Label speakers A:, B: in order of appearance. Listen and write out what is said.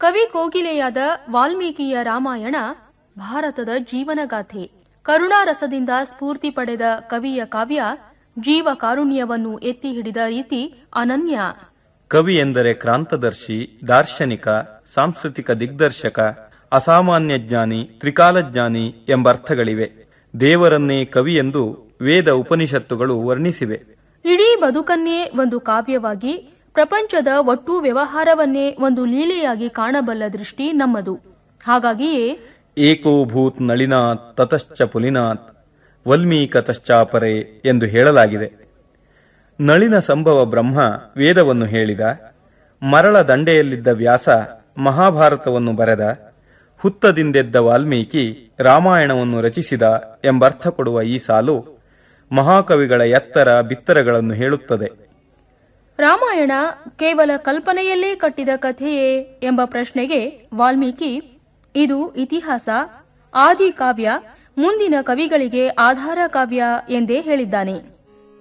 A: ಕವಿ ಕೋಗಿಲೆಯಾದ ವಾಲ್ಮೀಕಿಯ ರಾಮಾಯಣ ಭಾರತದ ಜೀವನಗಾಥೆ ಕರುಣಾರಸದಿಂದ ಸ್ಫೂರ್ತಿ ಪಡೆದ ಕವಿಯ ಕಾವ್ಯ ಜೀವ ಕಾರುಣ್ಯವನ್ನು ಎತ್ತಿ ಹಿಡಿದ ರೀತಿ ಅನನ್ಯ
B: ಕವಿ ಎಂದರೆ ಕ್ರಾಂತದರ್ಶಿ ದಾರ್ಶನಿಕ ಸಾಂಸ್ಕೃತಿಕ ದಿಗ್ದರ್ಶಕ ಅಸಾಮಾನ್ಯ ಜ್ಞಾನಿ ತ್ರಿಕಾಲಜ್ಞಾನಿ ಎಂಬ ಅರ್ಥಗಳಿವೆ ದೇವರನ್ನೇ ಕವಿ ಎಂದು ವೇದ ಉಪನಿಷತ್ತುಗಳು ವರ್ಣಿಸಿವೆ
A: ಇಡೀ ಬದುಕನ್ನೇ ಒಂದು ಕಾವ್ಯವಾಗಿ ಪ್ರಪಂಚದ ಒಟ್ಟು ವ್ಯವಹಾರವನ್ನೇ ಒಂದು ಲೀಲೆಯಾಗಿ ಕಾಣಬಲ್ಲ ದೃಷ್ಟಿ ನಮ್ಮದು ಹಾಗಾಗಿಯೇ
B: ಏಕೋ ಭೂತ್ ನಳಿನಾಥ್ ತತಶ್ಚ ಪುಲಿನಾಥ್ ವಲ್ಮೀಕತಶ್ಚಾಪರೆ ಎಂದು ಹೇಳಲಾಗಿದೆ ನಳಿನ ಸಂಭವ ಬ್ರಹ್ಮ ವೇದವನ್ನು ಹೇಳಿದ ಮರಳ ದಂಡೆಯಲ್ಲಿದ್ದ ವ್ಯಾಸ ಮಹಾಭಾರತವನ್ನು ಬರೆದ ಹುತ್ತದಿಂದೆದ್ದ ವಾಲ್ಮೀಕಿ ರಾಮಾಯಣವನ್ನು ರಚಿಸಿದ ಎಂಬರ್ಥ ಕೊಡುವ ಈ ಸಾಲು ಮಹಾಕವಿಗಳ ಎತ್ತರ ಬಿತ್ತರಗಳನ್ನು ಹೇಳುತ್ತದೆ
A: ರಾಮಾಯಣ ಕೇವಲ ಕಲ್ಪನೆಯಲ್ಲೇ ಕಟ್ಟಿದ ಕಥೆಯೇ ಎಂಬ ಪ್ರಶ್ನೆಗೆ ವಾಲ್ಮೀಕಿ ಇದು ಇತಿಹಾಸ ಆದಿ ಕಾವ್ಯ ಮುಂದಿನ ಕವಿಗಳಿಗೆ ಆಧಾರ ಕಾವ್ಯ ಎಂದೇ ಹೇಳಿದ್ದಾನೆ